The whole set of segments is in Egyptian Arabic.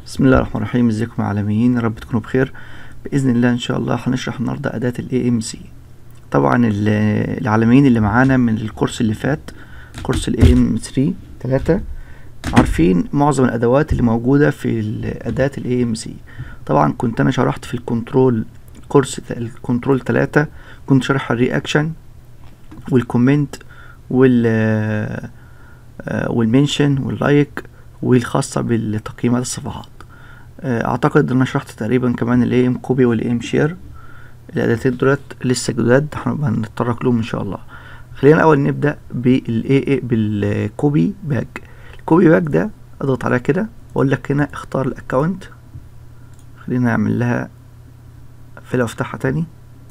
بسم الله الرحمن الرحيم ازيكم يا عالميين يا رب تكونوا بخير باذن الله ان شاء الله هنشرح النهارده اداه الاي ام سي طبعا ال- العالميين اللي معانا من الكورس اللي فات كورس الاي ام 3 3 عارفين معظم الادوات اللي موجوده في ال- اداه الاي ام سي طبعا كنت انا شرحت في الكنترول كورس ت- الكنترول 3 كنت شارح الرياكشن والكومنت وال آه، والمنشن واللايك والخاصة بالتقييمات الصفحات آه، اعتقد ان انا شرحت تقريبا كمان الاي ام كوبي والاي ام شير الاداتين دولت لسه جداد هنبقى نتطرق لهم ان شاء الله خلينا الاول نبدا بالاي بالكوبي باك الكوبي باك ده اضغط عليها كده واقول لك هنا اختار الاكونت خلينا نعمل لها اقفلها وافتحها تاني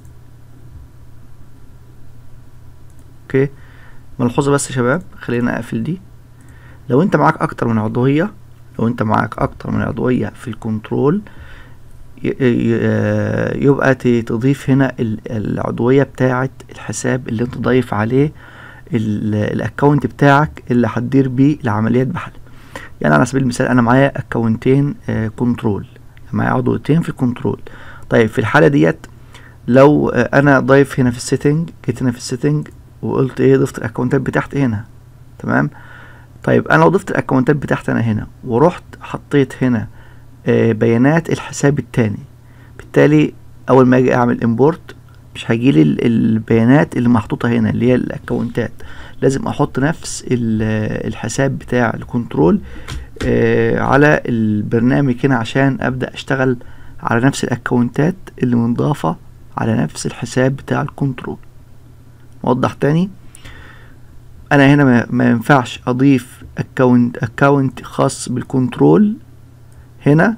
اوكي ملحوظه بس يا شباب خلينا اقفل دي لو انت معاك اكتر من عضوية لو انت معاك اكتر من عضوية في الكنترول ي- ي- يبقى ت- تضيف هنا ال- العضوية بتاعة الحساب اللي انت ضايف عليه ال- الاكونت بتاعك اللي هتدير بيه العمليات بحل يعني على سبيل المثال انا معايا اكونتين آه، كنترول معايا عضويتين في الكنترول طيب في الحالة ديت لو آه، انا ضايف هنا في السيتنج جيت هنا في السيتنج وقلت ايه ضفت الاكونتات بتاعتي هنا تمام طيب انا لو ضفت الاكونتات بتاعتي انا هنا ورحت حطيت هنا آه، بيانات الحساب التاني بالتالي اول ما اجي اعمل امبورت مش هيجيلي ال- البيانات اللي محطوطه هنا اللي هي الاكونتات لازم احط نفس ال- الحساب بتاع الكنترول آه، على البرنامج هنا عشان ابدا اشتغل على نفس الاكونتات اللي منضافه على نفس الحساب بتاع الكنترول اوضح تاني انا هنا ما, ما ينفعش اضيف اكونت اكونت خاص بالكنترول هنا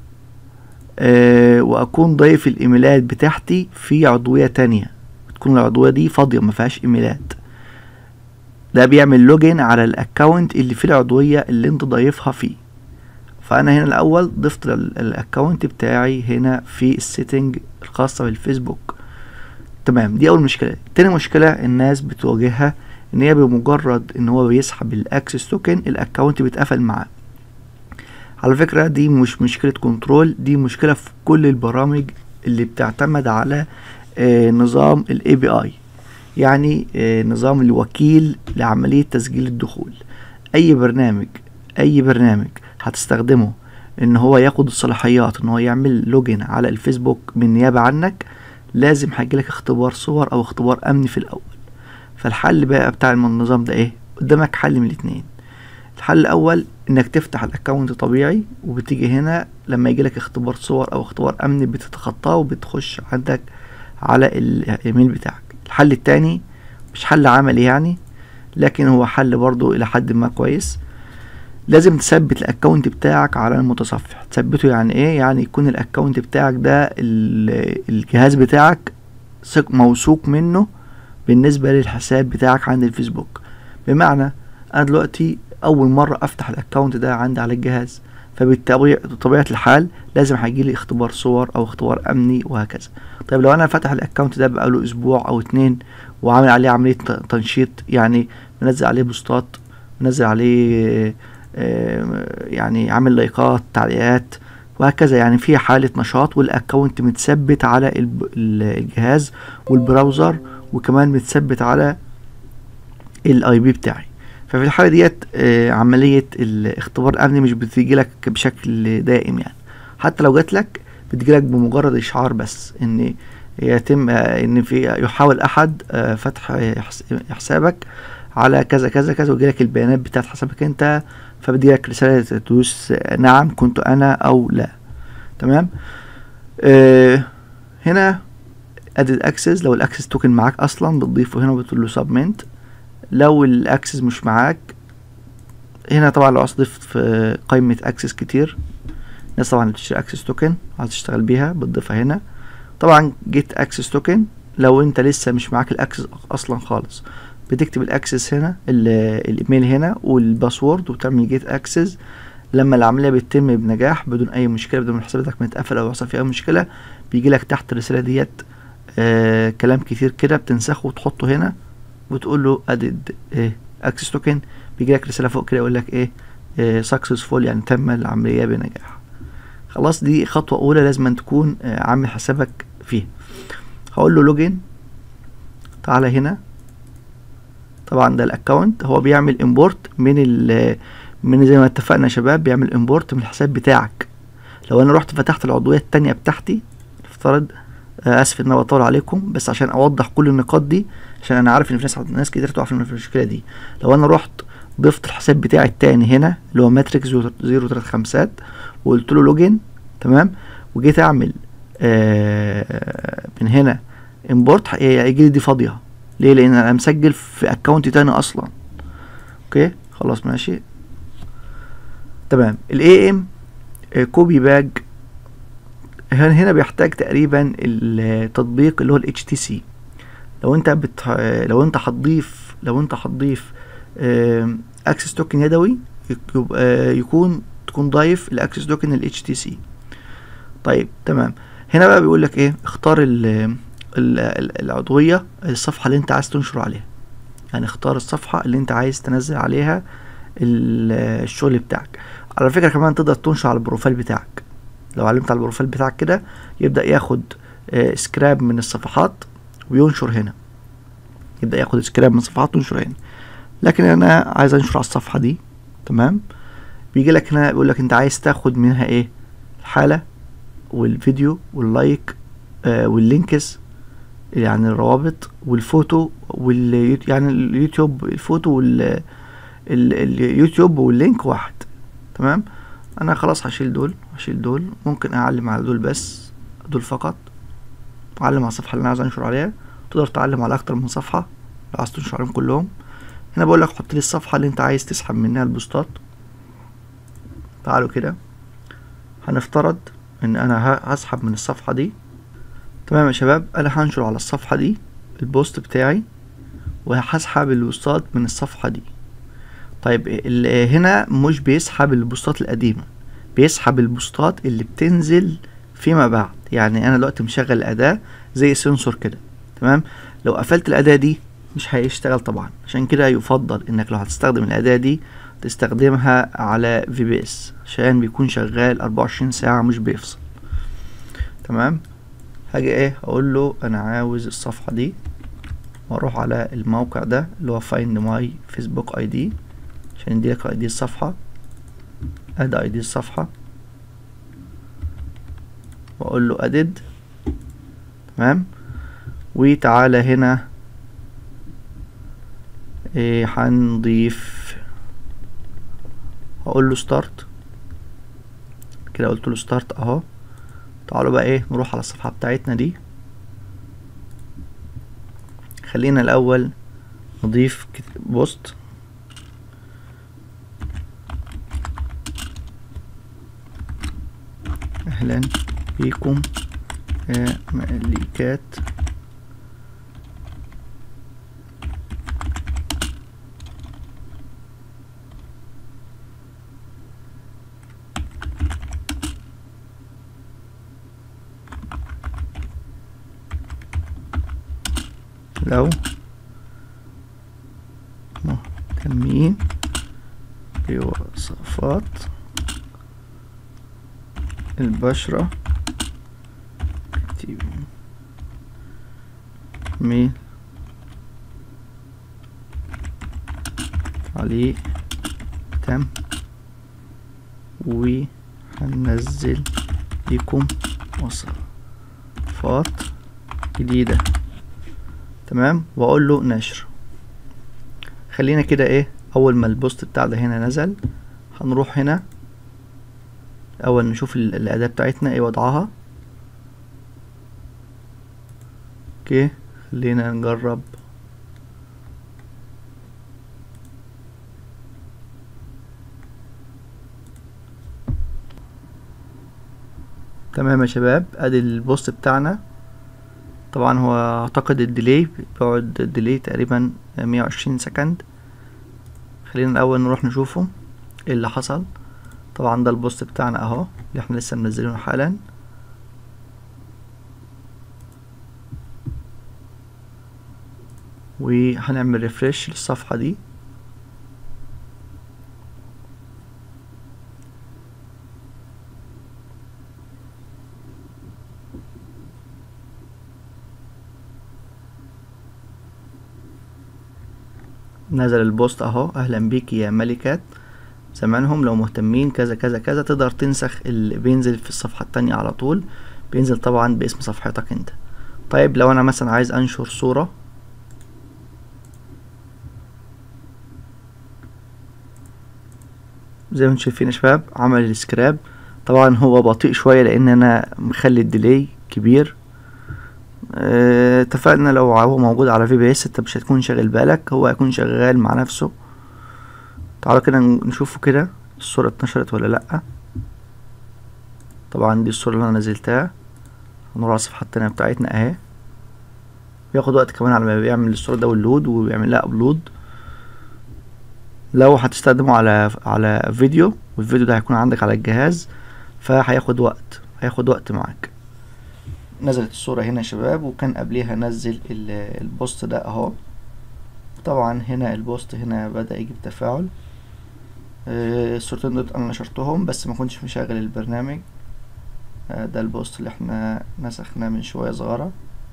آه واكون ضايف الايميلات بتاعتي في عضوية تانية تكون العضوية دي فاضية ما فيهاش ايميلات ده بيعمل لوجين على الاكونت اللي فيه العضوية اللي انت ضايفها فيه فانا هنا الاول ضفت ال- الاكونت بتاعي هنا في السيتنج الخاصة بالفيسبوك تمام دي اول مشكلة تاني مشكلة الناس بتواجهها ان هي بمجرد ان هو بيسحب الاكسس توكن الاكونت بيتقفل معاه على فكرة دي مش مشكلة كنترول دي مشكلة في كل البرامج اللي بتعتمد على آه، نظام الاي بي اي يعني آه، نظام الوكيل لعملية تسجيل الدخول اي برنامج اي برنامج هتستخدمه ان هو ياخد الصلاحيات ان هو يعمل لوجين على الفيسبوك من نيابة عنك لازم هيجيلك اختبار صور او اختبار امني في الاول فالحل بقى بتاع النظام ده ايه قدامك حل من الاتنين الحل الاول انك تفتح الاكونت طبيعي وبتيجي هنا لما يجيلك اختبار صور او اختبار امني بتتخطاه وبتخش عندك على الايميل بتاعك الحل التاني مش حل عملي يعني لكن هو حل برضو الى حد ما كويس لازم تثبت الاكونت بتاعك على المتصفح تثبته يعني ايه يعني يكون الاكونت بتاعك ده ال- الجهاز بتاعك ثق- موثوق منه بالنسبة للحساب بتاعك عند الفيسبوك بمعنى انا دلوقتي اول مرة افتح الاكونت ده عندي على الجهاز فبطبيعة الحال لازم هيجيلي اختبار صور او اختبار امني وهكذا طيب لو انا فاتح الاكونت ده بقاله اسبوع او اتنين وعامل عليه عملية ت- تنشيط يعني منزل عليه بوستات منزل عليه آه، يعني عامل لايكات تعليقات وهكذا يعني في حالة نشاط والاكونت متثبت على الب- ال- الجهاز والبراوزر وكمان متثبت على الاي بي بتاعي ففي الحالة ديت آه، عملية الاختبار الامني مش بتيجي لك بشكل دائم يعني حتى لو جات لك بتجي لك بمجرد اشعار بس ان يتم آه، ان في يحاول احد آه، فتح حس- حسابك على كذا كذا كذا ويجي لك البيانات بتاعت حسابك انت فبيجي لك رسالة تدوس آه، نعم كنت انا او لا تمام آه هنا ادي اكسس لو الاكسس توكن معاك اصلا بتضيفه هنا وبتقول له سبمنت لو الاكسس مش معاك هنا طبعا لو عايز تضيف في قائمة اكسس كتير الناس طبعا اللي بتشتري اكسس توكن عايز تشتغل بيها بتضيفها هنا طبعا جيت اكسس توكن لو انت لسه مش معاك الاكسس اصلا خالص بتكتب الاكسس هنا ال- الايميل هنا والباسورد وتعمل جيت اكسس لما العمليه بتتم بنجاح بدون اي مشكله بدون ما حساباتك متقفل او يحصل فيها اي مشكله بيجي لك تحت الرساله ديت آه كلام كتير كده بتنسخه وتحطه هنا وتقول له ادد ايه اكسس توكن بيجي لك رساله فوق كده يقول لك ايه سكسسفول يعني تم العمليه بنجاح خلاص دي خطوة أولى لازم أن تكون آه، عامل حسابك فيها هقول له لوجين تعالى هنا طبعا ده الاكونت هو بيعمل امبورت من ال من زي ما اتفقنا يا شباب بيعمل امبورت من الحساب بتاعك لو انا رحت فتحت العضويه التانية بتاعتي افترض آه، اسف ان انا بطول عليكم بس عشان اوضح كل النقاط دي عشان انا عارف ان في ناس ناس كتير تقع في المشكله دي لو انا رحت ضفت الحساب بتاعي التاني هنا اللي هو ماتريكس زيرو تلات خمسات وقلت له لوجين تمام وجيت اعمل آه من هنا امبورت هيجي لي دي فاضيه ليه لان انا مسجل في اكونت تاني اصلا اوكي خلاص ماشي تمام الاي ام كوبي باج هنا هنا بيحتاج تقريبا التطبيق اللي هو الاتش تي سي لو انت بت لو انت هتضيف لو انت هتضيف اكسس توكن يدوي يبقى يكون تكون ضايف الاكسس توكن الاتش تي سي طيب تمام هنا بقى بيقول لك ايه اختار ال ال- ال- العضوية الصفحة اللي انت عايز تنشر عليها يعني اختار الصفحة اللي انت عايز تنزل عليها ال- الشغل بتاعك على فكرة كمان تقدر تنشر على البروفايل بتاعك لو علمت على البروفايل بتاعك كده يبدأ ياخد آه، سكراب من الصفحات وينشر هنا يبدأ ياخد سكراب من الصفحات وينشر هنا لكن انا عايز انشر على الصفحة دي تمام بيجي لك هنا بيقول لك انت عايز تاخد منها ايه الحالة والفيديو واللايك آه واللينكس يعني الروابط والفوتو وال يعني اليوتيوب الفوتو وال ال- اليوتيوب واللينك واحد تمام انا خلاص هشيل دول هشيل دول ممكن اعلم على دول بس دول فقط اعلم على الصفحه اللي انا عايز انشر عليها تقدر تعلم على اكتر من صفحه لو عايز تنشر عليهم كلهم هنا بقول لك حط لي الصفحه اللي انت عايز تسحب منها البوستات تعالوا كده هنفترض ان انا ه- هسحب من الصفحه دي تمام يا شباب انا هنشر على الصفحة دي البوست بتاعي وهسحب البوستات من الصفحة دي طيب ال- هنا مش بيسحب البوستات القديمة بيسحب البوستات اللي بتنزل فيما بعد يعني انا دلوقتي مشغل الاداة زي سنسور كده تمام لو قفلت الاداة دي مش هيشتغل طبعا عشان كده يفضل انك لو هتستخدم الاداة دي تستخدمها على في بي اس عشان بيكون شغال 24 ساعة مش بيفصل تمام هاجي ايه اقول له انا عاوز الصفحة دي واروح على الموقع ده اللي هو find my facebook id عشان يديلك اي دي الصفحة اد اي دي الصفحة واقول له ادد تمام وتعالى هنا ايه هنضيف هقول له ستارت كده قلت له ستارت اهو تعالوا بقى ايه نروح على الصفحة بتاعتنا دي خلينا الاول نضيف كت- بوست اهلا بيكم يا ملكات لو مهتمين بوصفات البشرة اكتب ميل تعليق تم وهنزل لكم وصفات جديدة تمام واقول له نشر خلينا كده ايه اول ما البوست بتاع ده هنا نزل هنروح هنا اول نشوف ال- الاداة بتاعتنا ايه وضعها اوكي خلينا نجرب تمام يا شباب ادي البوست بتاعنا طبعا هو اعتقد الديلي بيقعد الديلي تقريبا مية وعشرين سكند خلينا الاول نروح نشوفه ايه اللي حصل طبعا ده البوست بتاعنا اهو اللي احنا لسه منزلينه حالا وهنعمل ريفرش للصفحة دي نزل البوست اهو اهلا بيك يا ملكات زمانهم لو مهتمين كذا كذا كذا تقدر تنسخ اللي بينزل في الصفحة التانية على طول بينزل طبعا باسم صفحتك انت طيب لو انا مثلا عايز انشر صورة زي ما انتم شايفين يا شباب عمل السكراب طبعا هو بطيء شوية لان انا مخلي الديلي كبير اه، اتفقنا لو هو موجود على في بي اس انت مش هتكون شاغل بالك هو هيكون شغال مع نفسه تعالوا كده نشوفه كده الصورة اتنشرت ولا لأ طبعا دي الصورة اللي انا نزلتها هنروح على الصفحة التانية بتاعتنا اهي بياخد وقت كمان على ما بيعمل الصورة داونلود وبيعمل لها ابلود لو هتستخدمه على على فيديو والفيديو ده هيكون عندك على الجهاز فهياخد وقت هياخد وقت معاك نزلت الصورة هنا يا شباب وكان قبليها نزل ال- البوست ده اهو طبعا هنا البوست هنا بدأ يجيب تفاعل آه، الصورتين دول انا نشرتهم بس ما كنتش مشغل البرنامج آه، ده البوست اللي احنا نسخناه من شوية صغيرة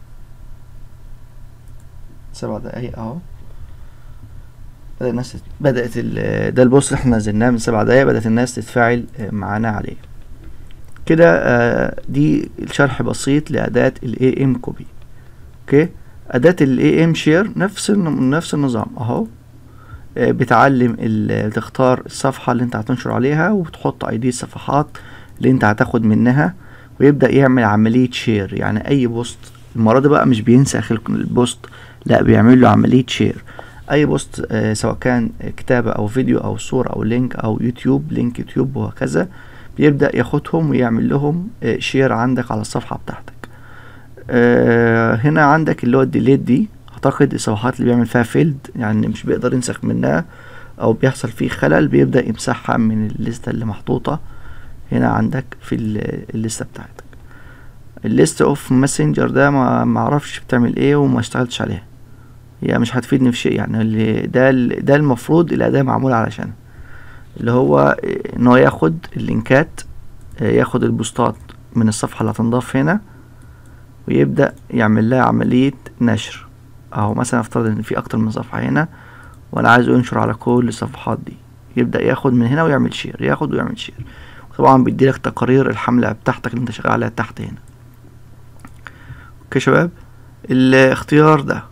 سبع دقايق اهو بدأ الناس بدأت ال- ده البوست اللي احنا نزلناه من سبع دقايق بدأت الناس تتفاعل آه، معانا عليه كده آه، دي الشرح بسيط لأداة ال AM copy اوكي أداة ال AM share نفس الن- نفس النظام اهو آه، بتعلم ال- تختار الصفحة اللي انت هتنشر عليها وبتحط اي دي الصفحات اللي انت هتاخد منها ويبدأ يعمل عملية شير يعني اي بوست المرة دي بقى مش بينسخ ال- البوست لا بيعمل له عملية شير اي بوست آه، سواء كان كتابة او فيديو او صورة او لينك او يوتيوب لينك يوتيوب وهكذا بيبدأ ياخدهم ويعمل لهم آه، شير عندك على الصفحة بتاعتك آه، هنا عندك اللي هو الديليت دي اعتقد الصفحات اللي بيعمل فيها فيلد يعني مش بيقدر ينسخ منها او بيحصل فيه خلل بيبدأ يمسحها من الليستة اللي محطوطة هنا عندك في ال- الليستة بتاعتك الليست اوف ماسنجر ده ما معرفش بتعمل ايه وما اشتغلتش عليها هي مش هتفيدني في شيء يعني اللي ده ال- ده المفروض الاداة معمولة علشان اللي هو إيه، ان هو ياخد اللينكات آه، ياخد البوستات من الصفحة اللي هتنضاف هنا ويبدأ يعمل لها عملية نشر اهو مثلا افترض ان في اكتر من صفحة هنا وانا عايزه ينشر على كل الصفحات دي يبدأ ياخد من هنا ويعمل شير ياخد ويعمل شير طبعا بيديلك تقارير الحملة بتاعتك اللي انت شغال عليها تحت هنا اوكي يا شباب الاختيار ده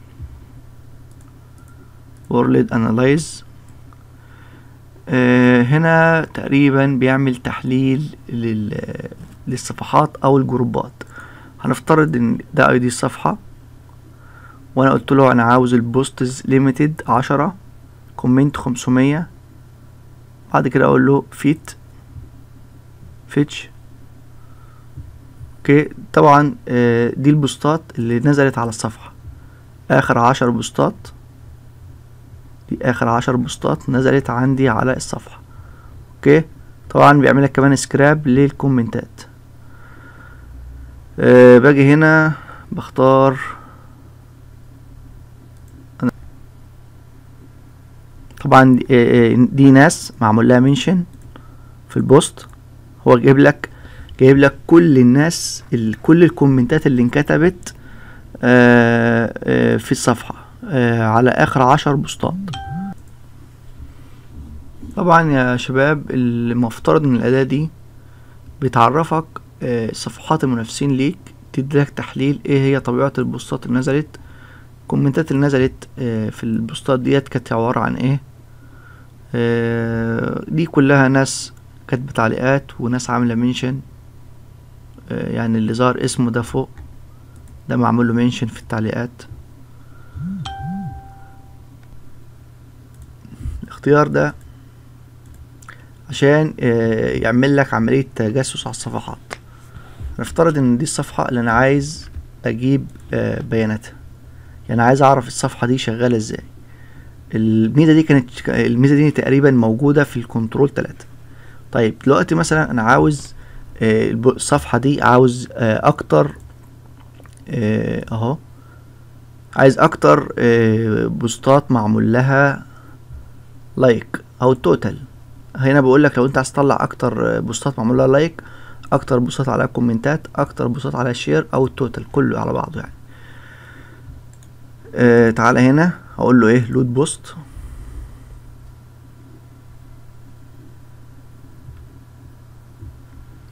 وورلد انالايز هنا تقريبا بيعمل تحليل لل للصفحات او الجروبات هنفترض ان ده اي دي الصفحة وانا قلت له انا عاوز البوستز ليميتد عشرة كومنت خمسمية بعد كده اقول له فيت فيتش اوكي طبعا آه، دي البوستات اللي نزلت على الصفحة اخر عشر بوستات دي اخر عشر بوستات نزلت عندي على الصفحة اوكي طبعا بيعمل لك كمان سكراب للكومنتات أه باجي هنا بختار أنا- طبعا دي, آه، آه، دي ناس معمول لها منشن في البوست هو جايب لك جايب لك كل الناس ال- كل الكومنتات اللي انكتبت آه، آه، في الصفحة آه، على اخر عشر بوستات طبعا يا شباب المفترض ان الاداة دي بتعرفك آه، صفحات المنافسين ليك تديلك تحليل ايه هي طبيعة البوستات اللي نزلت الكومنتات اللي نزلت آه، في البوستات ديت كانت عبارة عن ايه آه، دي كلها ناس كاتبة تعليقات وناس عاملة منشن يعني اللي ظهر اسمه ده فوق ده معمول له منشن في التعليقات الاختيار ده عشان آه، يعمل لك عملية تجسس على الصفحات نفترض ان دي الصفحة اللي انا عايز اجيب آه، بياناتها يعني عايز اعرف الصفحة دي شغالة ازاي الميزة دي كانت الميزة دي تقريبا موجودة في الكنترول تلاتة طيب دلوقتي مثلا انا عاوز آه، الب- الصفحة دي عاوز آه، اكتر آه، اهو عايز اكتر آه، بوستات معمول لها لايك او التوتال هنا بقول لك لو انت عايز تطلع اكتر آه، بوستات معمول لها لايك اكتر بوستات عليها كومنتات اكتر بوستات عليها شير او التوتال كله على بعضه يعني آه تعالى هنا هقول له ايه لود بوست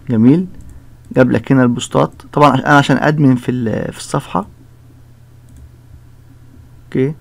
جميل جاب لك هنا البوستات طبعا انا عشان ادمن في ال- في الصفحه اوكي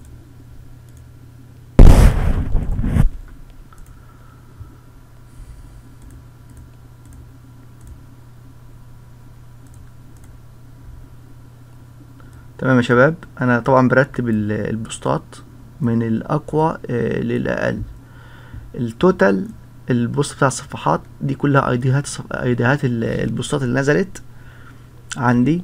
تمام يا شباب انا طبعا برتب ال- البوستات من الاقوى آه، للاقل التوتال البوست بتاع الصفحات دي كلها ايديهات الصف- ايديهات ال- البوستات اللي نزلت عندي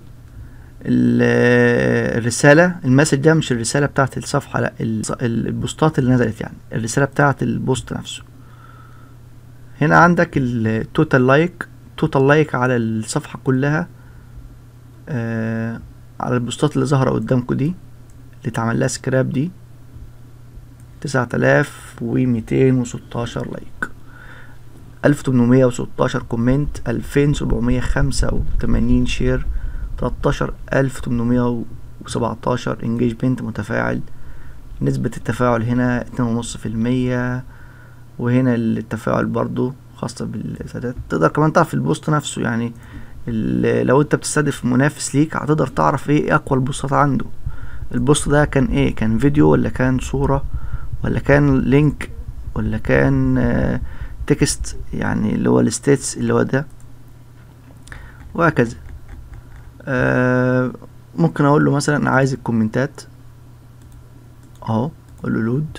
ال- الرسالة المسج ده مش الرسالة بتاعت الصفحة لا الص- البوستات اللي نزلت يعني الرسالة بتاعت البوست نفسه هنا عندك التوتال لايك توتال لايك على الصفحة كلها آه على البوستات اللي ظاهرة قدامكم دي اللي اتعمل لها سكراب دي تسعة آلاف وميتين وستاشر لايك ألف تمنمية وستاشر كومنت ألفين سبعمية خمسة وتمانين شير تلاتاشر ألف تمنمية وسبعتاشر انجيجمنت متفاعل نسبة التفاعل هنا اتنين ونص في المية وهنا التفاعل برضو خاصة بالإعدادات تقدر كمان تعرف البوست نفسه يعني ال- لو انت بتستهدف منافس ليك هتقدر تعرف ايه إيه اقوى البوستات عنده البوست ده كان ايه كان فيديو ولا كان صورة ولا كان لينك ولا كان آه تكست يعني اللي هو الستيتس اللي هو ده وهكذا آه ممكن اقول له مثلا انا عايز الكومنتات اهو اقول له لود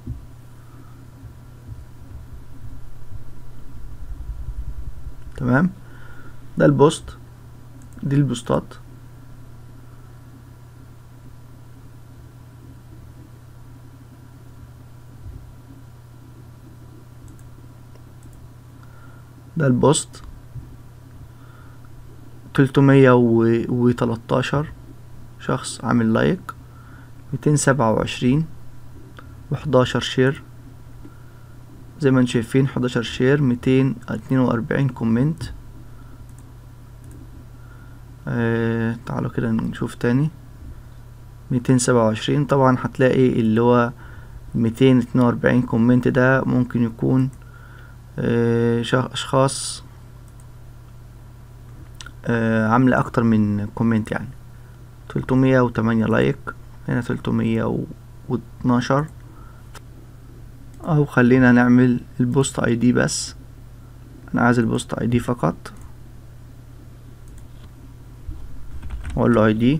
تمام ده البوست دي البوستات ده البوست تلتمية وتلاتاشر شخص عامل لايك ميتين سبعة وعشرين وحداشر شير زي ما انتم شايفين حداشر شير ميتين اتنين واربعين كومنت آه تعالوا كده نشوف تاني ميتين سبعة وعشرين طبعا هتلاقي اللي هو ميتين اتنين واربعين كومنت ده ممكن يكون آه شخ- اشخاص آه عاملة اكتر من كومنت يعني تلتمية وتمانية لايك هنا تلتمية واتناشر او خلينا نعمل البوست اي دي بس انا عايز البوست اي دي فقط واقول له اي دي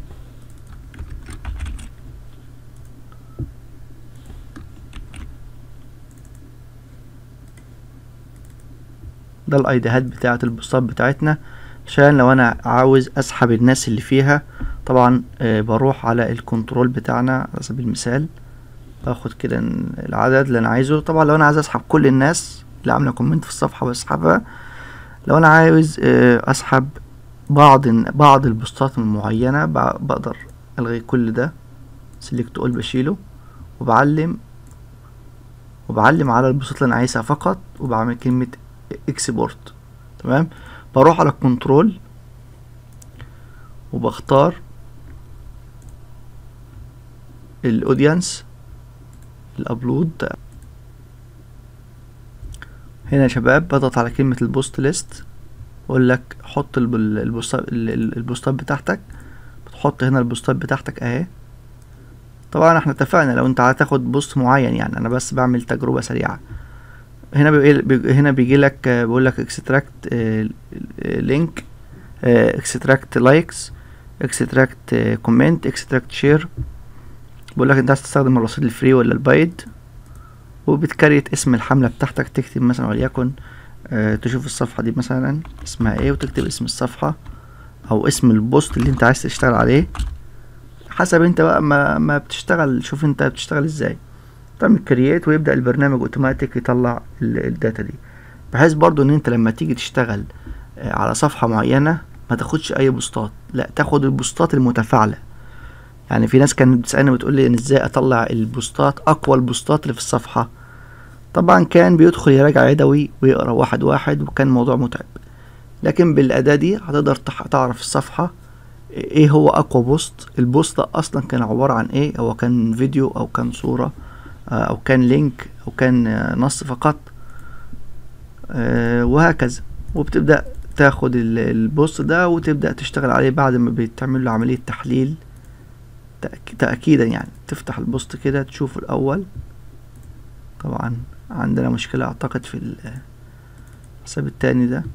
ده الايديهات بتاعة البوستات بتاعتنا عشان لو انا عاوز اسحب الناس اللي فيها طبعا آه بروح على الكنترول بتاعنا على سبيل المثال باخد كده العدد اللي انا عايزه طبعا لو انا عايز اسحب كل الناس اللي عامله كومنت في الصفحه بسحبها لو انا عاوز آه اسحب بعض بعض البوستات المعينه ب- بقدر الغي كل ده سيلكت اول بشيله وبعلم وبعلم على البوستات اللي انا عايزها فقط وبعمل كلمه اكسبورت تمام بروح على الكنترول وبختار الاودينس الابلود هنا يا شباب بضغط على كلمة البوست ليست اقول لك حط الب- البوستات البوستات بتاعتك بتحط هنا البوستات بتاعتك اهي طبعا احنا اتفقنا لو انت هتاخد بوست معين يعني انا بس بعمل تجربة سريعة هنا بيجي بيجي- هنا بيجي لك بيقول لك اكستراكت لينك اكستراكت لايكس اكستراكت كومنت اكستراكت شير بيقول لك انت عايز تستخدم الرصيد الفري ولا البايد وبتكريت اسم الحملة بتاعتك تكتب مثلا وليكن آه تشوف الصفحة دي مثلا اسمها ايه وتكتب اسم الصفحة او اسم البوست اللي انت عايز تشتغل عليه حسب انت بقى ما, ما بتشتغل شوف انت بتشتغل ازاي تعمل كرييت ويبدأ البرنامج اوتوماتيك يطلع ال- الداتا دي بحيث برضو ان انت لما تيجي تشتغل آه، على صفحة معينة ما تاخدش اي بوستات لا تاخد البوستات المتفاعلة يعني في ناس كانت بتسألني بتقول لي ان ازاي اطلع البوستات اقوى البوستات اللي في الصفحة طبعا كان بيدخل يراجع يدوي ويقرا واحد واحد وكان الموضوع متعب لكن بالأداة دي هتقدر تح- تعرف الصفحة ايه هو اقوى بوست البوست ده اصلا كان عبارة عن ايه هو كان فيديو او كان صورة آه، او كان لينك او كان آه، نص فقط آه، وهكذا وبتبدأ تاخد ال- البوست ده وتبدأ تشتغل عليه بعد ما بتعمل له عملية تحليل تأك- تأكيدا يعني تفتح البوست كده تشوفه الأول طبعا عندنا مشكلة أعتقد في ال- الحساب التاني ده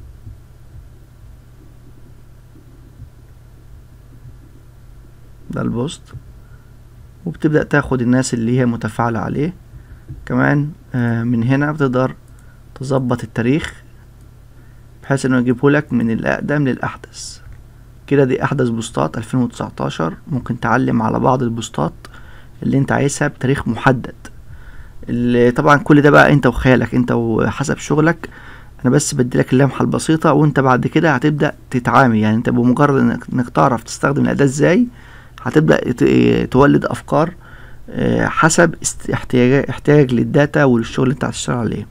ده البوست وبتبدأ تاخد الناس اللي هي متفاعلة عليه كمان آه، من هنا بتقدر تظبط التاريخ بحيث انه يجيبهولك من الأقدم للأحدث كده دي أحدث بوستات 2019 ممكن تعلم على بعض البوستات اللي انت عايزها بتاريخ محدد اللي طبعا كل ده بقى انت وخيالك انت وحسب شغلك انا بس بديلك اللمحة البسيطة وانت بعد كده هتبدأ تتعامل يعني انت بمجرد انك انك تعرف تستخدم الأداة ازاي هتبدأ ت- تولد أفكار آه، حسب است- احتياج احتياج للداتا وللشغل اللي انت هتشتغل عليه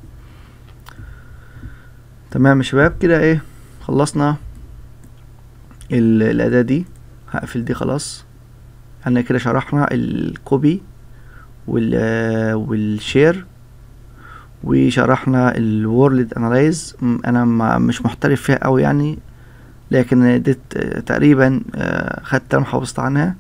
تمام يا شباب كده ايه خلصنا ال- الأداة دي هقفل دي خلاص احنا كده شرحنا الكوبي وال والشير وشرحنا الورلد انالايز انا ما مش محترف فيها قوي يعني لكن دي ت- تقريبا آه، خدت لمحة بسيطة عنها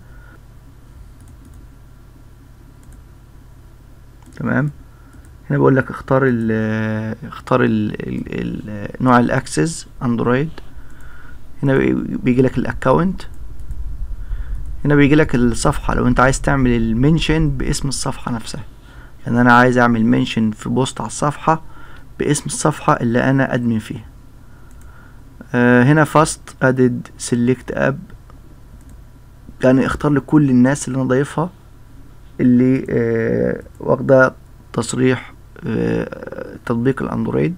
تمام هنا بقول لك اختار ال اختار ال ال ال نوع الاكسس اندرويد هنا بيجي لك الاكونت هنا بيجي لك الصفحة لو انت عايز تعمل المنشن باسم الصفحة نفسها يعني انا عايز اعمل منشن في بوست على الصفحة باسم الصفحة اللي انا ادمن فيها آه هنا فاست ادد سيلكت اب يعني اختار لكل الناس اللي انا ضايفها اللي آه واخدة تصريح آه تطبيق الاندرويد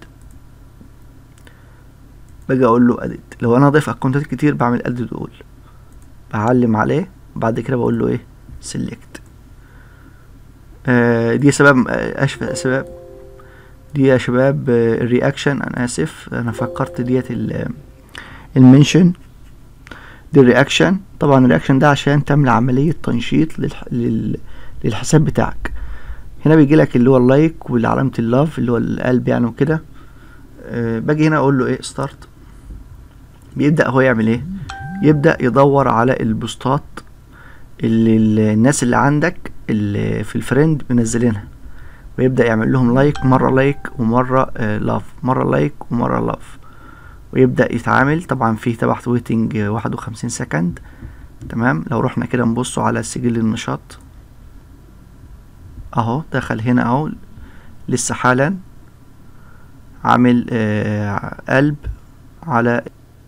باجي اقول له اديت لو انا ضايف اكونتات كتير بعمل اديت اول بعلم عليه بعد كده بقول له ايه سيلكت آه دي سبب آه اشفى اسباب دي يا شباب آه الرياكشن انا اسف انا فكرت ديت ال- المنشن دي الرياكشن طبعا الرياكشن ده عشان تعمل عملية تنشيط للح... لل... للحساب بتاعك هنا بيجي لك اللي هو اللايك وعلامة اللاف اللي هو القلب يعني وكده أه باجي هنا اقول له ايه ستارت بيبدأ هو يعمل ايه يبدأ يدور على البوستات اللي ال- الناس اللي عندك اللي في الفريند منزلينها ويبدأ يعمل لهم لايك مرة لايك ومرة آه لاف مرة لايك ومرة لاف ويبدأ يتعامل طبعا فيه تبعت ويتنج واحد وخمسين سكند تمام لو رحنا كده نبص على سجل النشاط اهو دخل هنا اهو لسه حالا عامل آه قلب على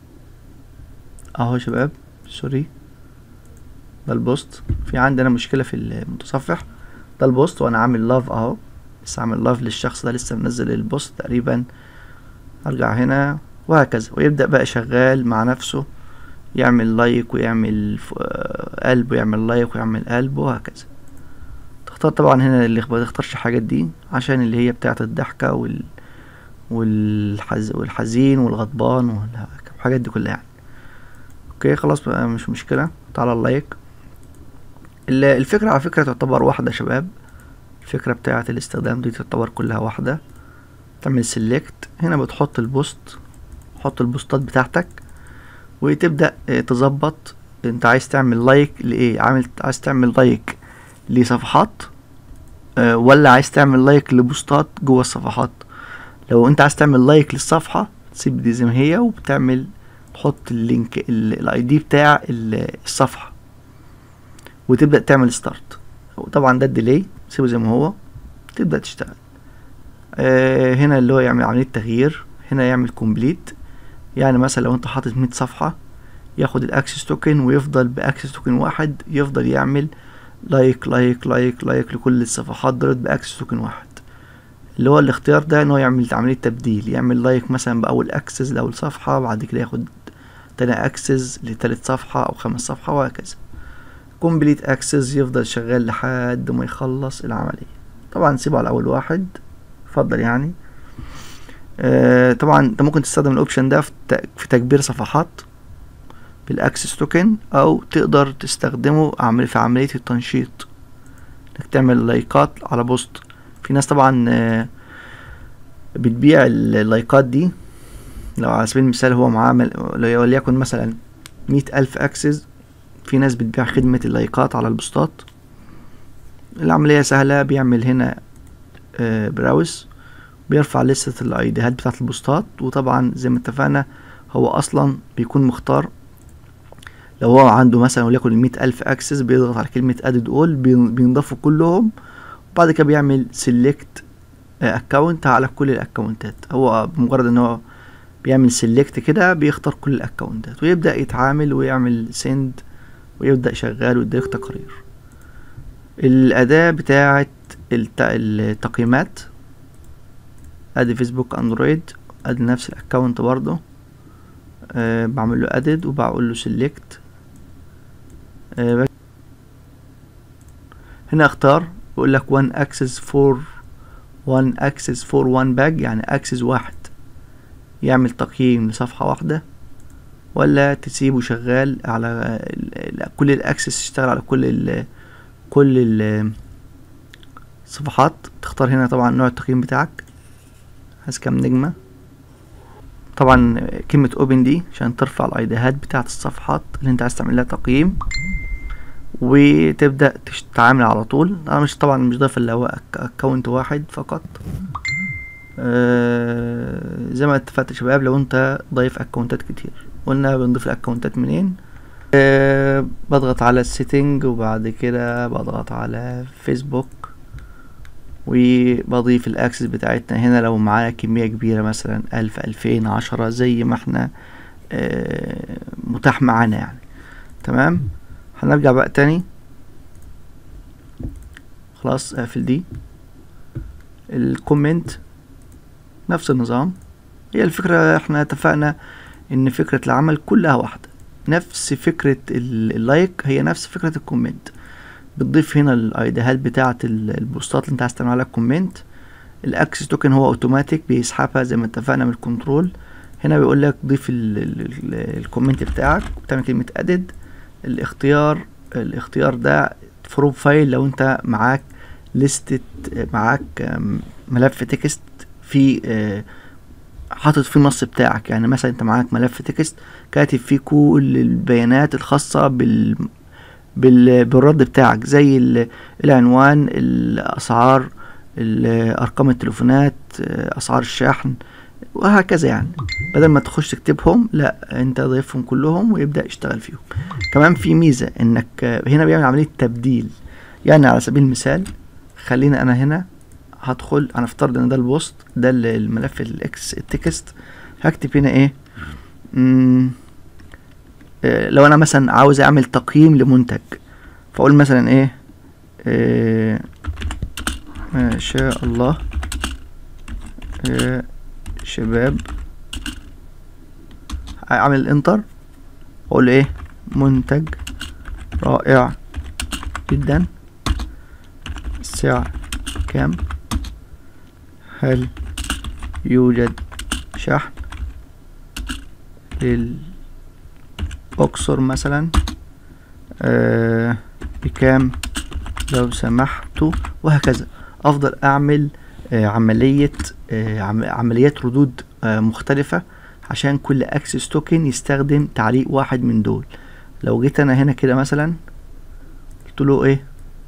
اهو يا شباب سوري ده البوست في عندنا مشكلة في المتصفح ده البوست وانا عامل لاف اهو لسه عامل لاف للشخص ده لسه منزل البوست تقريبا ارجع هنا وهكذا ويبدأ بقى شغال مع نفسه يعمل لايك ويعمل ف- آه، قلب ويعمل لايك ويعمل قلب وهكذا تختار طبعا هنا اللي ما تختارش الحاجات دي عشان اللي هي بتاعت الضحكة وال والحز... والحزين والغضبان والها- والحاجات دي كلها يعني اوكي خلاص بقى مش مشكلة تعالى اللايك ال- الفكرة على فكرة تعتبر واحدة يا شباب الفكرة بتاعة الاستخدام دي تعتبر كلها واحدة تعمل سيلكت هنا بتحط البوست حط البوستات بتاعتك وتبدأ آه، تظبط انت عايز تعمل لايك لايه عامل عايز تعمل لايك لصفحات آه، ولا عايز تعمل لايك لبوستات جوه الصفحات لو انت عايز تعمل لايك للصفحة تسيب دي زي ما هي وبتعمل تحط اللينك الاي دي بتاع ال- الصفحة وتبدأ تعمل ستارت وطبعا ده الديلي سيبه زي ما هو تبدأ تشتغل آه هنا اللي هو يعمل عملية تغيير هنا يعمل كومبليت يعني مثلا لو انت حاطط 100 صفحة ياخد الاكسس توكن ويفضل باكسس توكن واحد يفضل يعمل لايك لايك لايك لايك لكل الصفحات دولت باكسس توكن واحد اللي هو الاختيار ده ان هو يعمل عملية تبديل يعمل لايك مثلا بأول اكسس لأول صفحة بعد كده ياخد تاني اكسس لتالت صفحة او خامس صفحة وهكذا كومبليت اكسس يفضل شغال لحد ما يخلص العملية طبعا سيبه على اول واحد يفضل يعني آه طبعا انت ممكن تستخدم الاوبشن ده في ت- في تكبير صفحات بالاكسس توكن او تقدر تستخدمه عمل في عملية التنشيط انك تعمل لايكات على بوست في ناس طبعا آه، بتبيع ال- اللايكات دي لو على سبيل المثال هو معاه مل- وليكن مثلا مئة ألف أكسس في ناس بتبيع خدمة اللايكات على البوستات العملية سهلة بيعمل هنا آه، براوس بيرفع لستة الايديهات بتاعة البوستات وطبعا زي ما اتفقنا هو اصلا بيكون مختار لو هو عنده مثلا وليكن مئة ألف أكسس بيضغط على كلمة أدد أول بينضافوا كلهم وبعد كده بيعمل سيلكت أكونت على كل الأكونتات هو بمجرد إن هو بيعمل سيلكت كده بيختار كل الأكونتات ويبدأ يتعامل ويعمل سند ويبدأ شغال ويديك تقرير الأداة بتاعة الت- التقييمات ادي فيسبوك اندرويد ادي نفس الاكونت برضو أه بعمل له ادد وبقول له سيلكت أه هنا اختار بيقول لك one access for one access for one bag يعني access واحد يعمل تقييم لصفحة واحدة ولا تسيبه شغال على ال- ال- كل الاكسس يشتغل على كل ال كل ال الصفحات تختار هنا طبعا نوع التقييم بتاعك عايز كام نجمة طبعا كلمة اوبن دي عشان ترفع الايديهات بتاعة الصفحات اللي انت عايز تعمل لها تقييم وتبدأ تش- تتعامل على طول انا مش طبعا مش ضايف الا هو اكونت واحد فقط آه زي ما اتفقت يا شباب لو انت ضايف اكونتات كتير قلنا بنضيف الاكونتات منين آه بضغط على السيتنج وبعد كده بضغط على فيسبوك وبضيف الاكسس بتاعتنا هنا لو معايا كمية كبيرة مثلا الف الفين عشرة زي ما احنا آه متاح معانا يعني تمام هنرجع بقى تاني خلاص اقفل دي الكومنت نفس النظام هي الفكرة احنا اتفقنا ان فكرة العمل كلها واحدة نفس فكرة ال- اللايك هي نفس فكرة الكومنت بتضيف هنا الايديهات بتاعة ال- البوستات اللي انت عايز تعمل عليها كومنت الاكسس توكن هو اوتوماتيك بيسحبها زي ما اتفقنا من الكنترول هنا بيقول لك ضيف ال- ال- ال- الكومنت بتاعك وبتعمل كلمة ادد الاختيار الاختيار ده فروم فايل لو انت معاك لستة معاك آم، ملف تكست في آه، حاطط فيه النص بتاعك يعني مثلا انت معاك ملف تكست كاتب فيه كل البيانات الخاصة بال بال- بالرد بتاعك زي ال- العنوان الاسعار ال- ارقام التليفونات آه، اسعار الشحن وهكذا يعني بدل ما تخش تكتبهم لا انت ضيفهم كلهم ويبدا يشتغل فيهم كمان في ميزه انك آه، هنا بيعمل عمليه تبديل يعني على سبيل المثال خلينا انا هنا هدخل انا افترض ان ده البوست ده ال- الملف الاكس التكست هكتب هنا ايه مم، آه، لو انا مثلا عاوز اعمل تقييم لمنتج فاقول مثلا ايه آه، ما شاء الله يا شباب اعمل انتر واقول ايه منتج رائع جدا السعر كام هل يوجد شحن للأقصر مثلا آه بكام لو سمحتوا وهكذا أفضل أعمل آه عملية آه عم- عمليات ردود آه مختلفة عشان كل اكسس توكن يستخدم تعليق واحد من دول لو جيت انا هنا كده مثلا قلت له ايه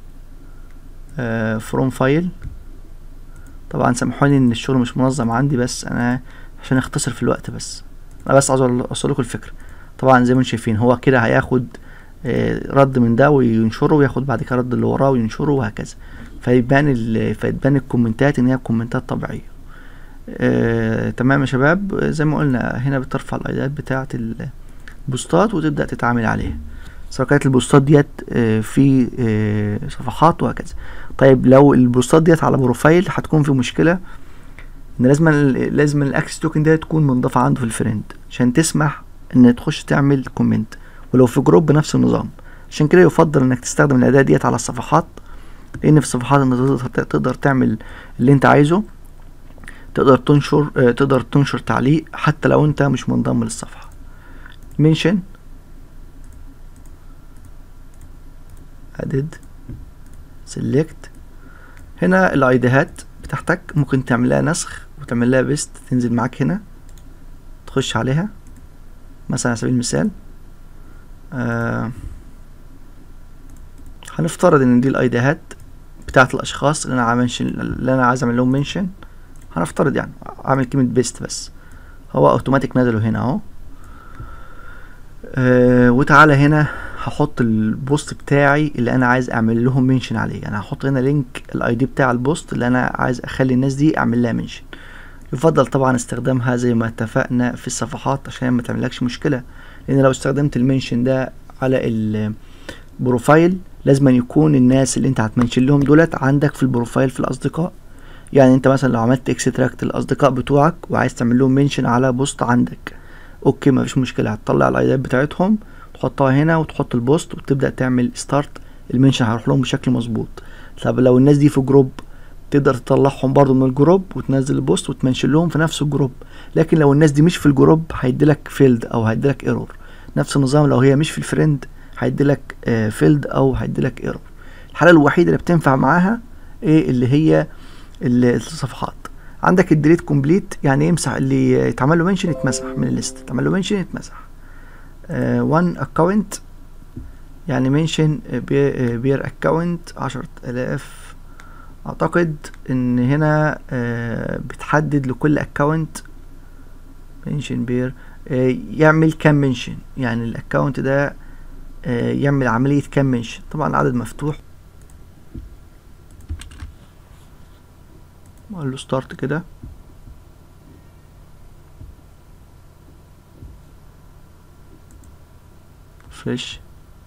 فروم فايل طبعا سامحوني ان الشغل مش منظم عندي بس انا عشان اختصر في الوقت بس انا بس عاوز اوصل لكم الفكره طبعا زي ما انتم شايفين هو كده هياخد آه، رد من ده وينشره وياخد بعد كده رد اللي وراه وينشره وهكذا فيبان ال... فيبان الكومنتات ان هي كومنتات طبيعيه آه، تمام يا شباب آه، زي ما قلنا هنا بترفع الايدات بتاعه البوستات وتبدا تتعامل عليها سواء كانت البوستات ديت آه، في آه، صفحات وهكذا طيب لو البوستات ديت على بروفايل هتكون في مشكله ان لازم ال- لازم الاكسس توكن ده تكون منضافه عنده في الفريند عشان تسمح ان تخش تعمل كومنت ولو في جروب بنفس النظام عشان كده يفضل انك تستخدم الاداه ديت على الصفحات لان في الصفحات انت تقدر تقدر تعمل اللي انت عايزه تقدر تنشر آه، تقدر تنشر تعليق حتى لو انت مش منضم للصفحه منشن ادد سيلكت هنا الايديهات بتاعتك ممكن تعمل لها نسخ وتعمل لها بيست تنزل معاك هنا تخش عليها مثلا على سبيل المثال آه هنفترض ان دي الايديهات بتاعت الاشخاص اللي انا عامل اللي انا عايز اعمل لهم منشن هنفترض يعني اعمل كلمة بيست بس هو اوتوماتيك نزله هنا اهو آه وتعالى هنا هحط البوست بتاعي اللي انا عايز اعمل لهم منشن عليه يعني هحط هنا لينك الاي دي بتاع البوست اللي انا عايز اخلي الناس دي اعمل لها منشن يفضل طبعا استخدامها زي ما اتفقنا في الصفحات عشان ما تعملكش مشكلة لان لو استخدمت المنشن ده على البروفايل لازم يكون الناس اللي انت هتمنشن لهم دولت عندك في البروفايل في الاصدقاء يعني انت مثلا لو عملت اكستراكت الاصدقاء بتوعك وعايز تعمل لهم منشن على بوست عندك اوكي مفيش مشكله هتطلع الايديات بتاعتهم تحطها هنا وتحط البوست وتبدا تعمل ستارت المنشن هيروح لهم بشكل مظبوط طب لو الناس دي في جروب تقدر تطلعهم برضو من الجروب وتنزل البوست وتمنشن لهم في نفس الجروب لكن لو الناس دي مش في الجروب هيديلك فيلد او هيديلك ايرور نفس النظام لو هي مش في الفريند هيديلك فيلد او هيديلك ايرور الحاله الوحيده اللي بتنفع معاها ايه اللي هي الصفحات عندك الديليت كومبليت يعني يمسح اللي يتعمل له منشن يتمسح من الليست يتعمل له منشن يتمسح وان uh, اكونت يعني منشن بير اكونت عشرة الاف اعتقد ان هنا uh, بتحدد لكل اكونت منشن بير uh, يعمل كام منشن يعني الاكونت ده يعمل عملية كام منشن طبعا العدد مفتوح اقول له ستارت كده فريش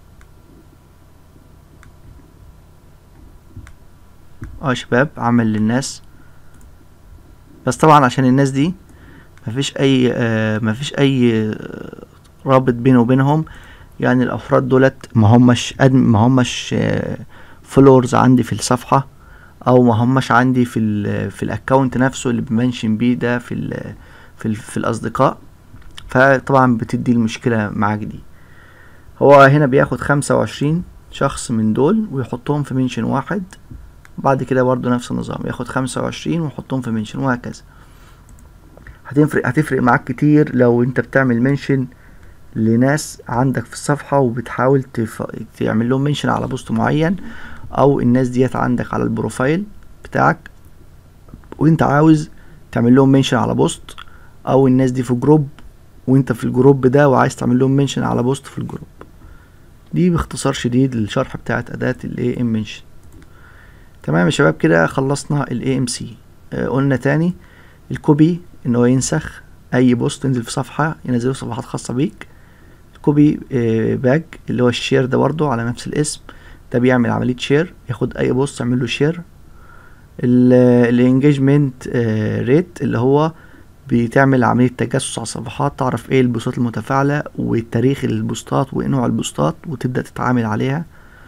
اه يا شباب عمل للناس بس طبعا عشان الناس دي مفيش اي آه مفيش اي رابط بينه وبينهم يعني الافراد دولت ما همش أدم ما همش آه فلورز عندي في الصفحه او ما همش عندي في ال في الاكونت نفسه اللي بمنشن بيه ده في ال في, ال في الاصدقاء فطبعا بتدي المشكله معاك دي هو هنا بياخد خمسة وعشرين شخص من دول ويحطهم في منشن واحد بعد كده برضو نفس النظام ياخد خمسة وعشرين ويحطهم في منشن وهكذا هتفرق هتفرق معاك كتير لو انت بتعمل منشن لناس عندك في الصفحة وبتحاول تف... تعمل لهم منشن على بوست معين او الناس ديت عندك على البروفايل بتاعك وانت عاوز تعمل لهم منشن على بوست او الناس دي في جروب وانت في الجروب ده وعايز تعمل لهم منشن على بوست في الجروب دي باختصار شديد الشرح بتاعت اداة الاي ام منشن تمام يا شباب كده خلصنا الاي ام سي قلنا تاني الكوبي ان هو ينسخ اي بوست تنزل في صفحة ينزله صفحات خاصة بيك الكوبي باج اللي هو الشير ده برضو على نفس الاسم ده بيعمل عملية شير ياخد اي بوست يعمل له شير الانجيجمنت ريت اللي هو بتعمل عملية تجسس على الصفحات تعرف ايه البوستات المتفاعلة وتاريخ البوستات ونوع البوستات وتبدأ تتعامل عليها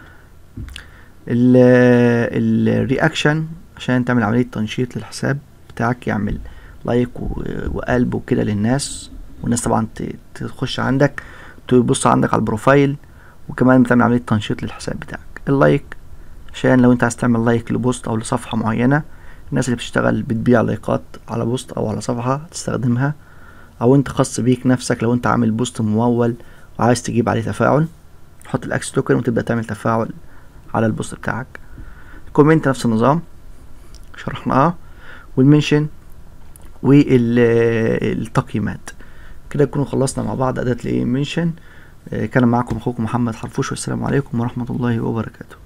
الرياكشن عشان تعمل عملية تنشيط للحساب بتاعك يعمل لايك وقلب وكده للناس والناس طبعا تخش عندك تبص عندك على البروفايل وكمان بتعمل عملية تنشيط للحساب بتاعك اللايك عشان لو انت عايز تعمل لايك لبوست او لصفحة معينة الناس اللي بتشتغل بتبيع لايكات على بوست او على صفحة تستخدمها او انت خاص بيك نفسك لو انت عامل بوست ممول وعايز تجيب عليه تفاعل تحط الاكس توكن وتبدأ تعمل تفاعل على البوست بتاعك الكومنت نفس النظام شرحناها والمنشن والتقييمات كده نكون خلصنا مع بعض اداة الايه منشن كان معكم اخوكم محمد حرفوش والسلام عليكم ورحمة الله وبركاته